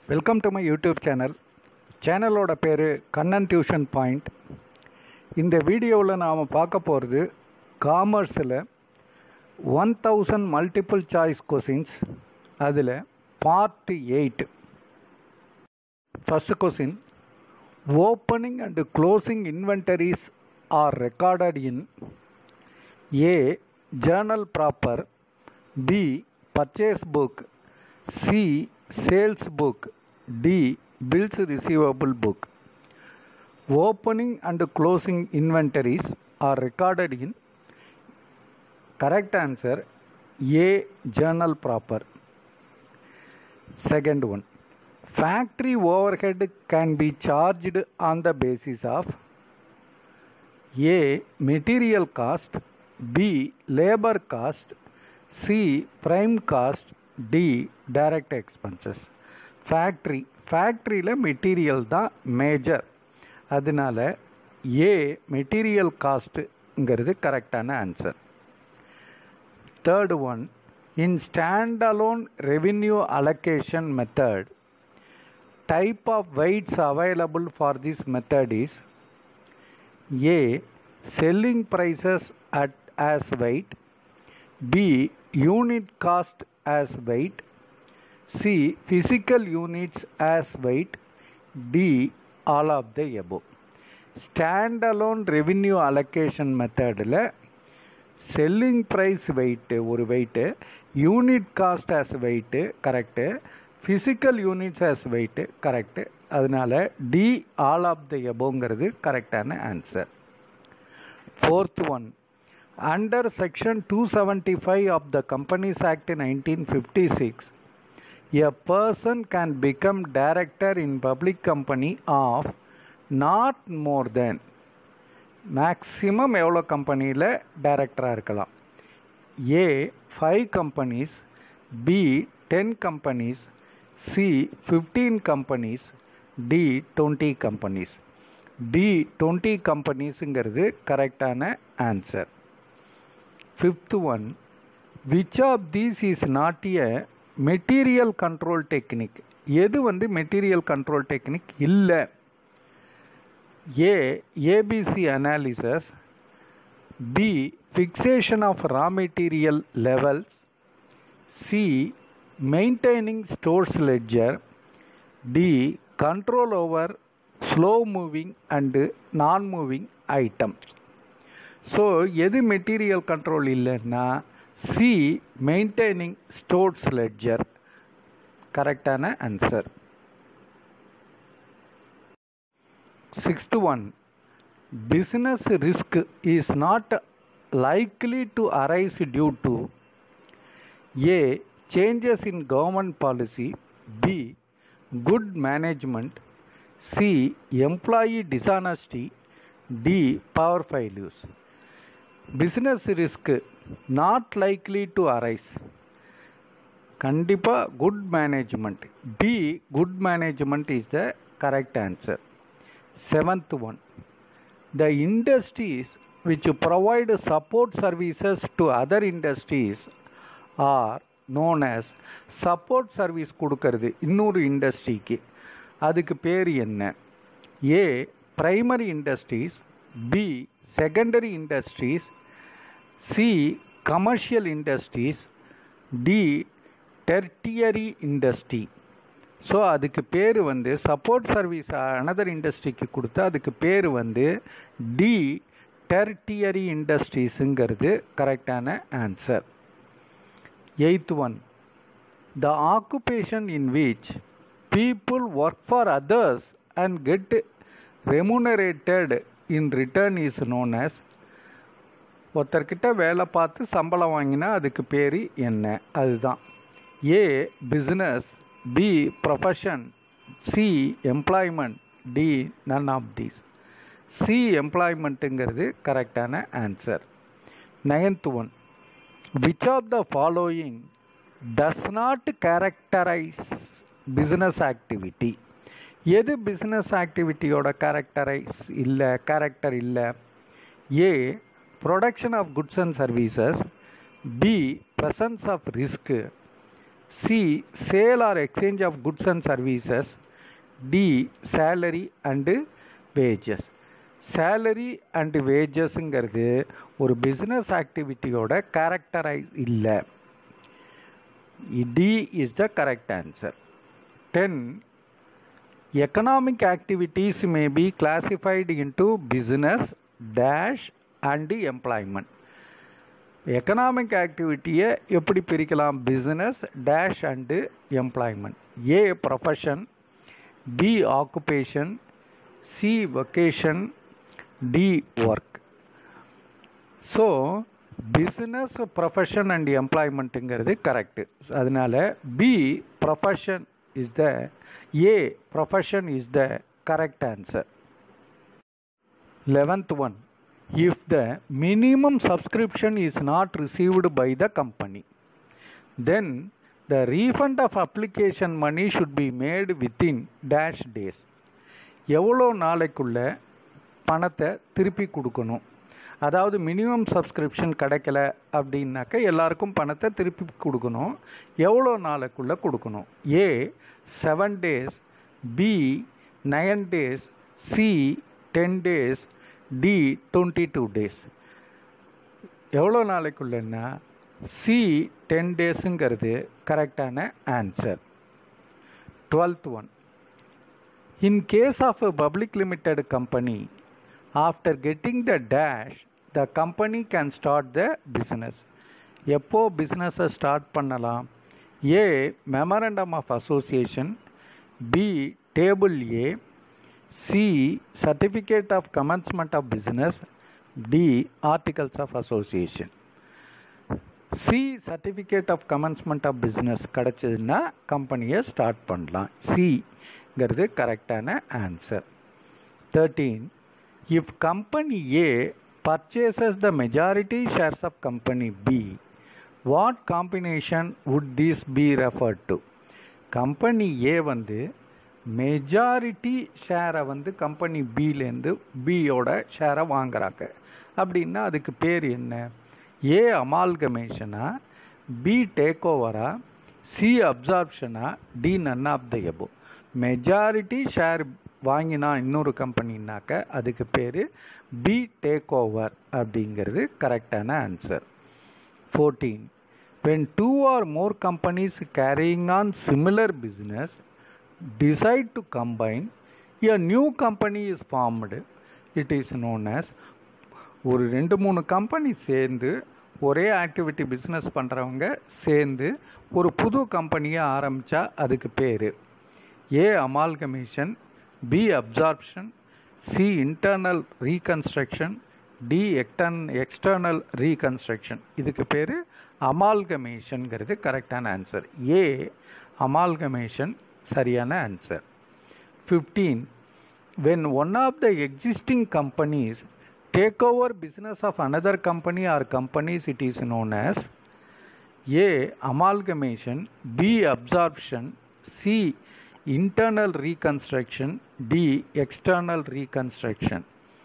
welcome to my YouTube channel சேனலோட பேர் Kannan tuition point இந்த வீடியோவில் நாம் பார்க்க போகிறது காமர்ஸில் one thousand multiple choice questions அதில் part eight first question opening and closing inventories are recorded in A journal proper B purchase book C sales book D bills receivable book opening and closing inventories are recorded in correct answer A journal proper second one factory overhead can be charged on the basis of A material cost B labour cost C prime cost D direct expenses factory ஃபேக்ட்ரியில் material தான் major அதனால A material காஸ்ட்டுங்கிறது கரெக்டான answer third one in standalone revenue allocation method type of weights available for this method is A selling prices at as weight b unit cost as weight c physical units as weight d all of the above standalone revenue allocation மெத்தடில் selling price weight ஒரு weight unit cost as weight correct physical units as weight correct அதனால D all of the எபோங்கிறது கரெக்டான answer Fourth one, under section 275 of the Companies Act 1956, a person can become director in public company of not more than maximum எவ்வளோ கம்பெனியில் டைரக்டராக இருக்கலாம் A five companies B ten companies C fifteen companies D twenty companies D twenty கம்பெனிஸுங்கிறது கரெக்டான answer fifth one which of these is not a material control technique எது வந்து material control technique இல்லை A ABC analysis B fixation of raw material levels C maintaining stores ledger D control over slow moving and non moving item so எது material control இல்லைன்னா C maintaining stores ledger கரெக்டான answer sixth one business risk is not likely to arise due to A changes in government policy B good management C employee dishonesty D power failures business risk not likely to arise கண்டிப்பாக good management D good management is the correct answer seventh one the industries which provide support services to other industries are known as support service கொடுக்கறது இன்னொரு இண்டஸ்ட்ரிக்கு அதுக்கு பேர் என்ன ஏ primary industries B secondary industries C commercial industries D tertiary industry so அதுக்கு பேர் வந்து support service another இண்டஸ்ட்ரிக்கு கொடுத்தா அதுக்கு பேர் வந்து டி டெர்டியரி இண்டஸ்ட்ரீஸுங்கிறது கரெக்டான answer eighth one the occupation in which people work for others and get remunerated in return is known as ஒருத்தர்கிட்ட வேலை பார்த்து சம்பளம் வாங்கினா அதுக்கு பேர் என்ன அதுதான் A business B profession C employment D none of these C எம்ப்ளாய்மெண்ட்டுங்கிறது கரெக்டான answer ninth one which of the following does not characterise business activity எது பிஸ்னஸ் ஆக்டிவிட்டியோட கேரக்டரைஸ் இல்லை கேரக்டர் இல்லை A production of goods and services B presence of risk C sale or exchange of goods and services D salary and wages salary and வேஜஸ்ங்கிறது ஒரு business ஆக்டிவிட்டியோட characterise இல்லை D is the correct answer ten economic activities may be classified into business dash and employment எக்கனாமிக் ஆக்டிவிட்டியை எப்படி பிரிக்கலாம் business dash and employment A profession B occupation C vocation D work so business profession and எம்ப்ளாய்மெண்ட்டுங்கிறது correct அதனால B profession is the A profession is the correct answer eleventh one if the minimum subscription is not received by the company then the refund of application money should be made within dash days எவ்வளோ நாளைக்குள்ள பணத்தை திருப்பி கொடுக்கணும் அதாவது minimum subscription கிடைக்கல அப்படின்னாக்க எல்லாருக்கும் பணத்தை திருப்பி கொடுக்கணும் எவ்வளோ நாளைக்குள்ளே கொடுக்கணும் A seven days B nine days C ten days D twenty two days எவ்வளோ நாளைக்குள்ளன்னா சி டென் டேஸுங்கிறது கரெக்டான answer twelfth one in case of a public limited company after getting the dash the company can start the business எப்போ பிஸ்னஸை start பண்ணலாம் A memorandum of association B table A C certificate of commencement of business D articles of association C certificate of commencement of business கிடச்சதுன்னா கம்பெனியை start பண்ணலாம் சிங்கிறது கரெக்டான answer thirteen if company A purchases the majority shares of company B what combination would this be referred to company A வந்து majority ஷேரை வந்து company பிலேருந்து பியோட ஷேரை வாங்குறாங்க அப்படின்னா அதுக்கு பேர் என்ன ஏ அமால்கமேஷனா பி டேக் ஓவரா சி அப்சார்ப்ஷனா D none of the above majority share வாங்கினா இன்னொரு கம்பெனினாக்க அதுக்கு பேர் பி டேக் ஓவர் அப்படிங்கிறது கரெக்டான answer fourteen when two or more companies carrying on similar business decide to combine a new company is formed it is known as ஒரு ரெண்டு மூணு company சேர்ந்து ஒரே ஆக்டிவிட்டி பிஸ்னஸ் பண்ணுறவங்க சேர்ந்து ஒரு புது கம்பெனியை ஆரம்பித்தா அதுக்கு பேர் A amalgamation B absorption C internal reconstruction D எக்டன் எக்ஸ்டர்னல் ரீகன்ஸ்ட்ரக்ஷன் இதுக்கு பேர் அமால்கமேஷன்கிறது கரெக்டான ஆன்சர் ஏ அமால்கமேஷன் சரியான answer fifteen when one of the existing companies take over business of another company or companies it is known as a amalgamation b absorption c internal reconstruction d external reconstruction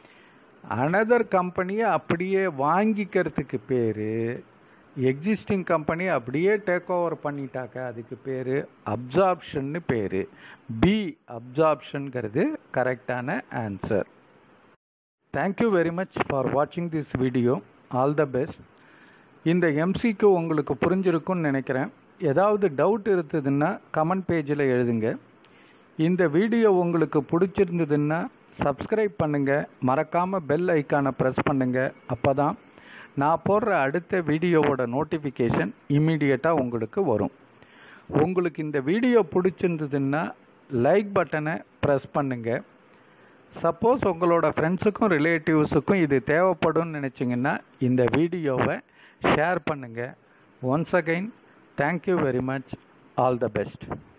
another கம்பெனியை அப்படியே வாங்கிக்கிறதுக்கு பேர் existing company அப்படியே take over பண்ணிட்டாக்க அதுக்கு பேர் அப்சார்ப்ஷன்னு பேர் பி அப்சார்ப்ஷனுங்கிறது கரெக்டான answer thank you very much for வாட்சிங் this video all the best இந்த எம்சிக்கு உங்களுக்கு புரிஞ்சிருக்கும்னு நினைக்கிறேன் ஏதாவது டவுட் இருந்ததுன்னா கமெண்ட் பேஜில் எழுதுங்க இந்த வீடியோ உங்களுக்கு பிடிச்சிருந்ததுன்னா சப்ஸ்கிரைப் பண்ணுங்கள் மறக்காமல் பெல் ஐக்கானை ப்ரெஸ் பண்ணுங்கள் அப்போ தான் நான் போடுற அடுத்த வீடியோவோட நோட்டிஃபிகேஷன் இம்மீடியட்டாக உங்களுக்கு வரும் உங்களுக்கு இந்த வீடியோ பிடிச்சிருந்ததுன்னா லைக் பட்டனை ப்ரெஸ் பண்ணுங்கள் சப்போஸ் உங்களோட ஃப்ரெண்ட்ஸுக்கும் ரிலேட்டிவ்ஸுக்கும் இது தேவைப்படும்னு நினச்சிங்கன்னா இந்த வீடியோவை ஷேர் பண்ணுங்கள் once again thank you very much all the best